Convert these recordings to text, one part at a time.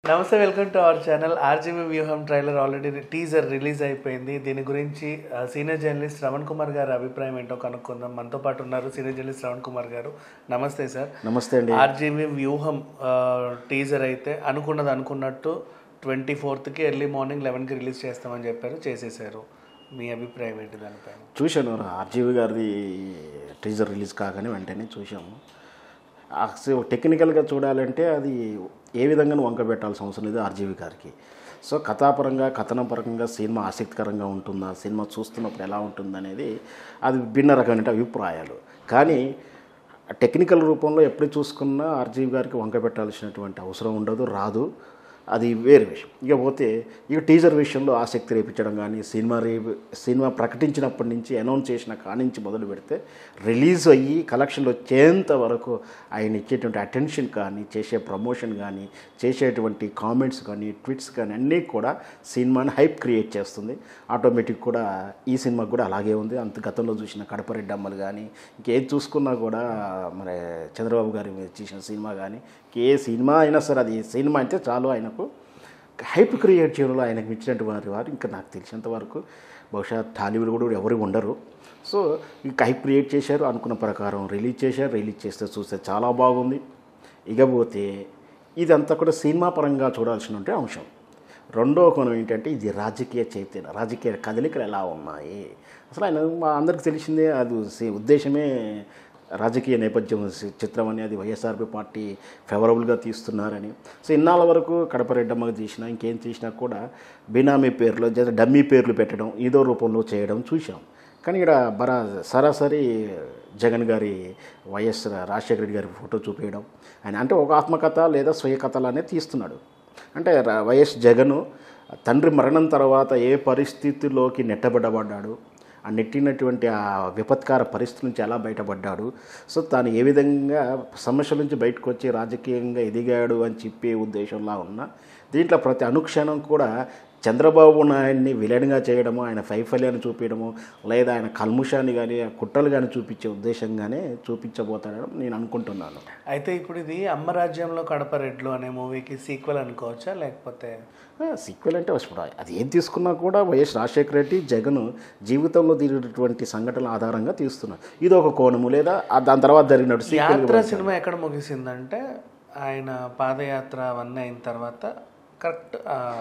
నమస్తే welcome to our channel RGV వ్యూహం trailer already teaser release అయిపోయింది దీని గురించి ఆ, సీనియర్ జర్నలిస్ట్ శ్రవణ్ కుమార్ గారి అభిప్రాయం ఏంటో కనుక్కుందాం మనతో పాటు ఉన్నారు సీనియర్ జర్నలిస్ట్ శ్రవణ్ కుమార్ గారు నమస్తే సార్ నమస్తే అండి ఆర్జీబీ వ్యూహం ఆ, టీజర్ అయితే అనుకున్నది అనుకున్నట్టు ట్వంటీ ఫోర్త్కి ఎర్లీ మార్నింగ్ లెవెన్కి రిలీజ్ చేస్తామని చెప్పారు చేసేసారు మీ అభిప్రాయం ఏంటి దానిపైన చూశాను ఆర్జీవి గారిది టీజర్ రిలీజ్ కాగానే వెంటనే చూసాము అసలు టెక్నికల్గా చూడాలంటే అది ఏ విధంగా వంక పెట్టాల్సిన అవసరం లేదు ఆర్జీవి గారికి సో కథాపరంగా కథనపరంగా సినిమా ఆసక్తికరంగా ఉంటుందా సినిమా చూస్తున్నప్పుడు ఎలా ఉంటుంది అనేది అది భిన్న రకమైన అభిప్రాయాలు కానీ టెక్నికల్ రూపంలో ఎప్పుడు చూసుకున్నా ఆర్జీవి గారికి వంక పెట్టాల్సినటువంటి అవసరం ఉండదు రాదు అది వేరే విషయం ఇక పోతే ఇక టీజర్ విషయంలో ఆసక్తి రేపించడం కానీ సినిమా రే సినిమా ప్రకటించినప్పటి నుంచి అనౌన్స్ చేసిన కానించి మొదలు పెడితే రిలీజ్ అయ్యి కలెక్షన్లు వచ్చేంత వరకు ఆయన ఇచ్చేటువంటి అటెన్షన్ కానీ చేసే ప్రమోషన్ కానీ చేసేటువంటి కామెంట్స్ కానీ ట్వీట్స్ కానీ అన్నీ కూడా సినిమాని హైప్ క్రియేట్ చేస్తుంది ఆటోమేటిక్ కూడా ఈ సినిమాకి కూడా అలాగే ఉంది అంత గతంలో చూసిన కడపరెడ్డి అమ్మలు కానీ ఇంకేది చూసుకున్నా కూడా మరి చంద్రబాబు గారి మీద చేసిన సినిమా కానీ ఏ సినిమా అయినా సరే అది సినిమా అయితే చాలు ఆయనకు హైప్ క్రియేట్ చేయడంలో ఆయనకు ఇచ్చినటువంటి వారు ఇంకా నాకు తెలిసినంత వరకు బహుశా టాలీవుడ్ కూడా ఎవరు ఉండరు సో ఇంకా హైప్ క్రియేట్ చేశారు అనుకున్న ప్రకారం రిలీజ్ చేశారు రిలీజ్ చేస్తే చూస్తే చాలా బాగుంది ఇకపోతే ఇదంతా కూడా సినిమా పరంగా చూడాల్సిన ఉంటే అంశం రెండో కోణం ఏంటంటే ఇది రాజకీయ చైతన్యం రాజకీయ కదలికలు ఎలా ఉన్నాయి అసలు ఆయన మా అందరికి తెలిసిందే అది సి- ఉద్దేశమే రాజకీయ నేపథ్యం సి- చిత్రం అని అది వైఎస్ఆర్పి పార్టీ ఫేవరబుల్గా తీస్తున్నారని సో ఇన్నాళ్ళ వరకు కడపరెడ్డమ్మకి తీసినా ఇంకేం తీసినా కూడా బినామీ పేర్లు జర డమ్మీ పేర్లు పెట్టడం ఏదో రూపంలో చేయడం చూసాం కానీ ఇక్కడ బరా సరాసరి జగన్ గారి వైఎస్ రాజశేఖర రెడ్డి గారి ఫోటో చూపించడం ఆయన అంటే ఒక ఆత్మకథ లేదా స్వయ కథలానే తీస్తున్నాడు అంటే ర- వైఎస్ జగను తండ్రి మరణం తర్వాత ఏ పరిస్థితిలోకి నెట్టబడబడ్డాడు ఆ నెట్టినటువంటి ఆ విపత్కార పరిస్థితి నుంచి ఎలా బయటపడ్డాడు సో తాను ఏ విధంగా సమస్యల నుంచి బయటకు వచ్చి రాజకీయంగా ఎదిగాడు అని చెప్పే ఉద్దేశంలా ఉన్న దీంట్లో ప్రతి అనుక్షణం కూడా చంద్రబాబు నాయుడిని విలన్గా చేయడము ఆయన వైఫల్యాన్ని చూపించడము లేదా ఆయన కల్ముషాన్ని కానీ కుట్రలు కానీ చూపించే ఉద్దేశంగానే చూపించబోతాడని నేను అనుకుంటున్నాను అయితే ఇప్పుడు ఇది అమ్మ రాజ్యంలో కడప రెడ్లు అనే మూవీకి సీక్వెల్ అనుకోవచ్చా లేకపోతే సీక్వెల్ అంటే ఇప్పుడు అది ఏం తీసుకున్నా కూడా వైఎస్ రాజశేఖర రెడ్డి జగన్ జీవితంలో తిరిగినటువంటి సంఘటనల ఆధారంగా తీస్తున్నారు ఇది ఒక కోణము లేదా ఆ దాని తర్వాత జరిగినట్టు సీక్వెల్ యాత్ర సినిమా ఎక్కడ ముగిసిందంటే ఆయన పాదయాత్ర అవన్నీ అయిన తర్వాత కరెక్ట్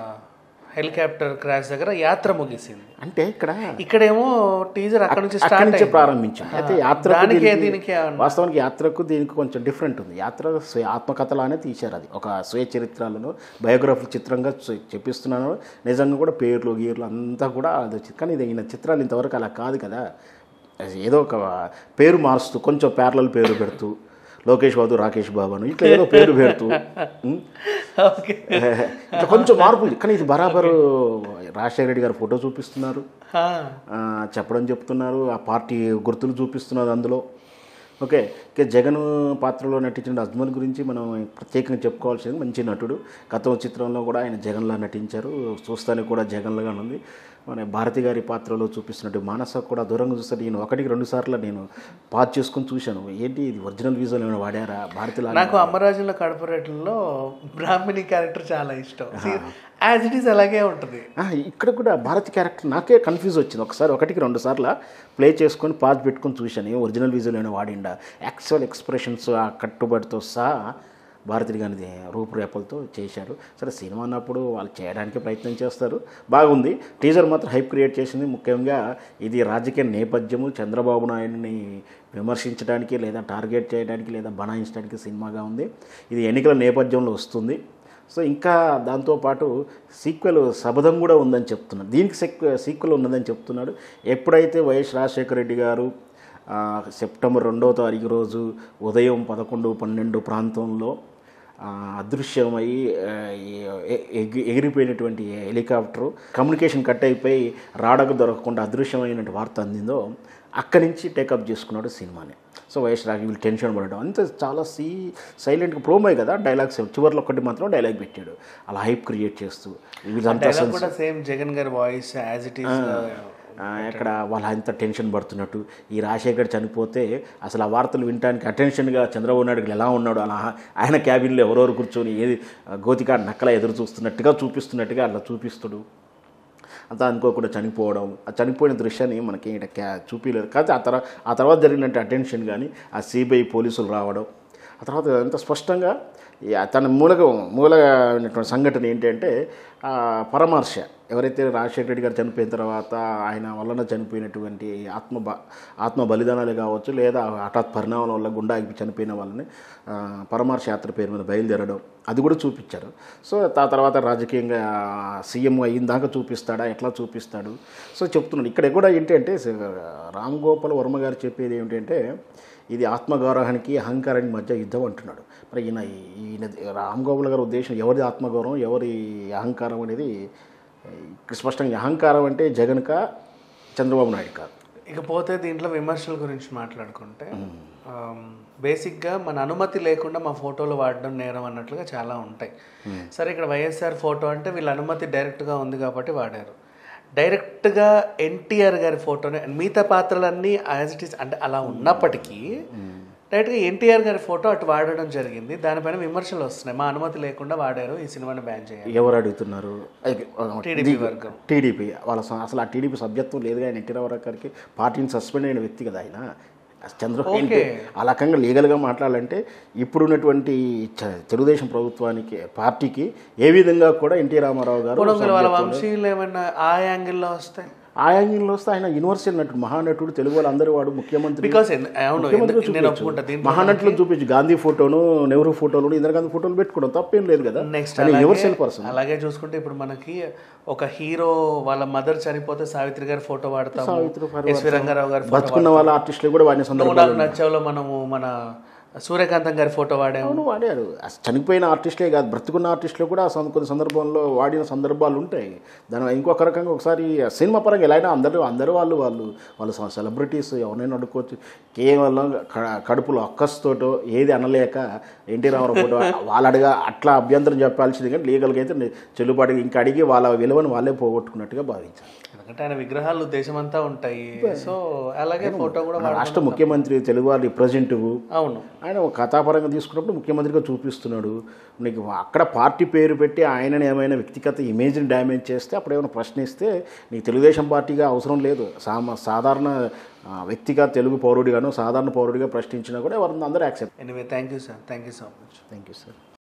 హెలికాప్టర్ క్రాష్ దగ్గర యాత్ర ముగిసింది అంటే ఇక్కడ ఇక్కడేమో టీజర్ అక్కడ నుంచి అక్కడి స్టార్ట్ నుంచే ప్రారంభించాం అయితే యాత్రకు దానికే దీనికి- దీనికి ఏమన్నా? వాస్తవానికి యాత్రకు దీనికి కొంచెం డిఫరెంట్ ఉంది యాత్ర స్వయ ఆత్మకథలానే తీశారు అది ఒక స్వయ చరిత్రలను బయోగ్రఫీ చిత్రంగా చూ- చెప్పిస్తున్నాను నిజంగా కూడా పేర్లు గీర్లు అంతా కూడా అది వచ్చి కానీ ఇది ఈయన చిత్రాలు ఇంతవరకు అలా కాదు కదా అది ఏదో ఒక పేరు మారుస్తూ కొంచెం ప్యారలల్ పేరు పెడుతూ లోకేష్ బాబు రాకేష్ బాబు అని ఇట్లా ఏదో పేరు పెడుతూ ఉం? ఓకే ఇట్లా కొంచెం మార్పు ఉంది కానీ ఇది బరాబరు రాజశేఖర రెడ్డి గారు ఫోటో చూపిస్తున్నారు ఆ, ఆ, చెప్పడం చెప్తున్నారు ఆ పార్టీ గుర్తులు చూపిస్తున్నారు అందులో ఓకే ఇక జగన్ పాత్రలో నటించిన అజ్మల్ గురించి మనం ప్రత్యేకంగా చెప్పుకోవాల్సింది మంచి నటుడు గతం చిత్రంలో కూడా ఆయన జగన్లా నటించారు చూస్తానికి కూడా జగన్లాగా ఉంది మన భారతి గారి పాత్రలో చూపిస్తున్నట్టు మానస కూడా దూరంగా చూస్తే నేను ఒకటికి రెండు సార్లు నేను పాజ్ చేసుకొని చూశాను ఏంటి ఇది ఒరిజినల్ వీజువల్ ఏమైనా వాడారా భారతిలా నాకు అమ్మరాజుల కడప రెడ్లలో బ్రాహ్మణి క్యారెక్టర్ చాలా ఇష్టం యాజ్ ఇట్ ఈస్ అలాగే ఉంటుంది ఆ, ఇక్కడ కూడా భారత్ క్యారెక్టర్ నాకే కన్ఫ్యూజ్ వచ్చింది ఒకసారి ఒకటికి రెండు సార్లు ప్లే చేసుకొని పాజ్ పెట్టుకొని చూశాను ఏ ఒరిజినల్ విజువల్ అయినా వాడిండా యాక్చువల్ ఎక్స్ప్రెషన్స్ ఆ కట్టుబడితో సహా భారతి గారిది రూపురేఖలతో చేశారు సరే సినిమా అన్నప్పుడు వాళ్ళు చేయడానికి ప్రయత్నం చేస్తారు బాగుంది టీజర్ మాత్రం హైప్ క్రియేట్ చేసింది ముఖ్యంగా ఇది రాజకీయ నేపథ్యము చంద్రబాబు నాయుడిని విమర్శించడానికి లేదా టార్గెట్ చేయడానికి లేదా బనాయించడానికి సినిమాగా ఉంది ఇది ఎన్నికల నేపథ్యంలో వస్తుంది సో ఇంకా దాంతోపాటు సీక్వెల్ శబదం కూడా ఉందని చెప్తున్నాడు దీనికి సెక్వె సీక్వెల్ ఉన్నదని చెప్తున్నాడు ఎప్పుడైతే వైఎస్ రాజశేఖర రెడ్డి గారు ఆ, సెప్టెంబర్ రెండవ తారీఖు రోజు ఉదయం పదకొండు పన్నెండు ప్రాంతంలో ఆ, అదృశ్యమై ఆ, ఎ- ఎగి- ఎగిరిపోయినటువంటి హెలికాప్టరు కమ్యూనికేషన్ కట్ అయిపోయి రాడకు దొరకకుండా అదృశ్యమైనటువంటి వార్త అందిందో అక్కడి నుంచి టేకప్ చేసుకున్నాడు సినిమాని సో వైఎస్ రాజు వీళ్ళు టెన్షన్ పడడం అంత చాలా సీ సైలెంట్గా ప్రోమోయ్ కదా డైలాగ్స్ చివరిలో ఒకటి మాత్రం డైలాగ్ పెట్టాడు అలా హైప్ క్రియేట్ చేస్తూ వీళ్ళంతా డైలాగ్ కూడా సేమ్ జగన్ గారి వాయిస్ యాజ్ ఇట్ ఈస్ ఆ, ఎక్కడ వాళ్ళు అంత టెన్షన్ పడుతున్నట్టు ఈ రాజశేఖర్ చనిపోతే అసలు ఆ వార్తలు వినడానికి అటెన్షన్గా చంద్రబాబు నాయుడు ఎలా ఉన్నాడు అలా ఆయన క్యాబిన్లో ఎవరెవరు కూర్చొని ఏది గోతికాడ నక్కల ఎదురు చూస్తున్నట్టుగా చూపిస్తున్నట్టుగా అలా చూపిస్తుడు అంతా అనుకోకుండా చనిపోవడం ఆ చనిపోయిన దృశ్యాన్ని మనకి ఈడ క్యా చూపించలేదు కాకపోతే ఆ తర్వాత ఆ తర్వాత జరిగినట్టు అటెన్షన్ కానీ ఆ సిబిఐ పోలీసులు రావడం ఆ తర్వాత ఎంత స్పష్టంగా ఈ తన మూలక మూలమైనటువంటి సంఘటన ఏంటంటే ఆ పరమర్శ ఎవరైతే రాజశేఖర రెడ్డి గారు చనిపోయిన తర్వాత ఆయన వలన చనిపోయినటువంటి ఆత్మ బ ఆత్మ బలిదానాలు కావచ్చు లేదా హఠాత్ పరిణామాల వల్ల గుండా ఆగి చనిపోయిన వాళ్ళని ఆ, పరమార్శ యాత్ర పేరు మీద బయలుదేరడం అది కూడా చూపించారు సో ఆ తర్వాత రాజకీయంగా సీఎం అయిన దాకా చూపిస్తాడా ఎట్లా చూపిస్తాడు సో చెప్తున్నాడు ఇక్కడ కూడా ఏంటంటే స- రామ్ గోపాల్ వర్మ గారు చెప్పేది ఏమిటంటే ఇది ఆత్మగౌరవానికి అహంకారానికి మధ్య యుద్ధం అంటున్నాడు మరి ఈయన ఈయన రామ్ గోపాల్ గారి ఉద్దేశం ఎవరిది ఆత్మగౌరవం ఎవరి అహంకారం అనేది ఇక్కడ స్పష్టంగా అహంకారం అంటే జగన్ కా చంద్రబాబు నాయుడు కాదు ఇకపోతే దీంట్లో విమర్శల గురించి మాట్లాడుకుంటే బేసిక్గా మన అనుమతి లేకుండా మా ఫోటోలు వాడడం నేరం అన్నట్లుగా చాలా ఉంటాయి సరే ఇక్కడ వైఎస్ఆర్ ఫోటో అంటే వీళ్ళ అనుమతి డైరెక్ట్గా ఉంది కాబట్టి వాడారు డైరెక్ట్గా ఎన్టీఆర్ గారి ఫోటోనే మిగతా పాత్రలన్నీ యాజ్ ఇట్ ఈస్ అంటే అలా ఉన్నప్పటికీ డైరెక్ట్గా ఎన్టీఆర్ గారి ఫోటో అటు వాడడం జరిగింది దానిపైన విమర్శలు వస్తున్నాయి మా అనుమతి లేకుండా వాడారు ఈ సినిమాని బ్యాన్ చేయాలి ఎవరు అడుగుతున్నారు టీడీపీ వర్గం టీడీపీ వాళ్ళ స- అసలు ఆ టీడీపీ సభ్యత్వం లేదు కానీ ఎన్టీ రామారావు గారికి పార్టీని సస్పెండ్ అయిన వ్యక్తి కదా ఆయన చంద్రబాబు ఓకే. ఆ రకంగా లీగల్గా మాట్లాడాలంటే ఇప్పుడున్నటువంటి చ- తెలుగుదేశం ప్రభుత్వానికి పార్టీకి ఏ విధంగా కూడా ఎన్టీ రామారావు గారు పొడంగుల వాళ్ళ వంశీయులు ఏమన్నా ఆ యాంగిల్లో వస్తాయి ఆ యాంగిల్లో వస్తే ఆయన యూనివర్సల్ నటుడు మహానటుడు తెలుగు వాళ్ళందరూ వాడు ముఖ్యమంత్రి బికాస్ అవును ముఖ్యమంత్రిగా ఎందు- నేను చూపించు. ఒప్పుకుంటా దీంట్లో మహానటులు చూపించు గాంధీ ఫోటోను నెహ్రూ ఫోటోలు ఇందిరాగాంధీ ఫోటోలు పెట్టుకోవడం తప్పేం లేదు కదా నెక్స్ట్ ఆయన యూనివర్సల్ పర్సన్ అలాగే చూసుకుంటే ఇప్పుడు మనకి ఒక హీరో వాళ్ళ మదర్ చనిపోతే సావిత్రి గారి ఫోటో వాడతాము సావిత్రి గారి ఎస్వి రంగారావు గారి ఫోటో బతుకున్న వాళ్ళ ఆర్టిస్టులు కూడా వాడిన సందర్భం నువ్వు నాకు నచ్చావులో మనము మన సూర్యకాంతం గారి ఫోటో వాడాము అవును వాడారు అసలు చనిపోయిన ఆర్టిస్టులే కాదు బ్రతుకున్న ఆర్టిస్టులు కూడా సం- కొన్ని సందర్భంలో వాడిన సందర్భాలు ఉంటాయి దాని ఇంకొక రకంగా ఒకసారి సినిమా పరంగా ఎలా అయినా అందరూ అందరూ వాళ్ళు వాళ్ళు వాళ్ళు సెలబ్రిటీస్ ఎవరైనా అడుక్కోవచ్చు కేవలం క- కడుపులో అక్కస్తోటో ఏది అనలేక ఎన్టీ రామారావు ఫోటో వాళ్ళు అడగా అట్లా అభ్యంతరం చెప్పాల్సింది కానీ లీగల్గా అయితే ని- చెల్లుబాటుగా ఇంకా అడిగి వాళ్ళ విలువను వాళ్ళే పోగొట్టుకున్నట్టుగా భావించారు ఎందుకంటే ఆయన విగ్రహాలు దేశమంతా ఉంటాయి సో అలాగే ఫోటో కూడా మన వాడ- రాష్ట్ర ముఖ్యమంత్రి తెలుగు వారి రిప్రజెంటివ్ అవును ఆయన ఒక కథాపరంగా తీసుకున్నప్పుడు ముఖ్యమంత్రిగా చూపిస్తున్నాడు నీకు అక్కడ పార్టీ పేరు పెట్టి ఆయనని ఏమైనా వ్యక్తిగత ఇమేజ్ని డ్యామేజ్ చేస్తే అప్పుడు ఏమైనా ప్రశ్నిస్తే నీకు తెలుగుదేశం పార్టీగా అవసరం లేదు సామ సాధారణ ఆ, వ్యక్తిగా తెలుగు పౌరుడిగాను సాధారణ పౌరుడిగా ప్రశ్నించినా కూడా ఎవరిని అందరూ accept anyway thank you sir thank you so much thank you sir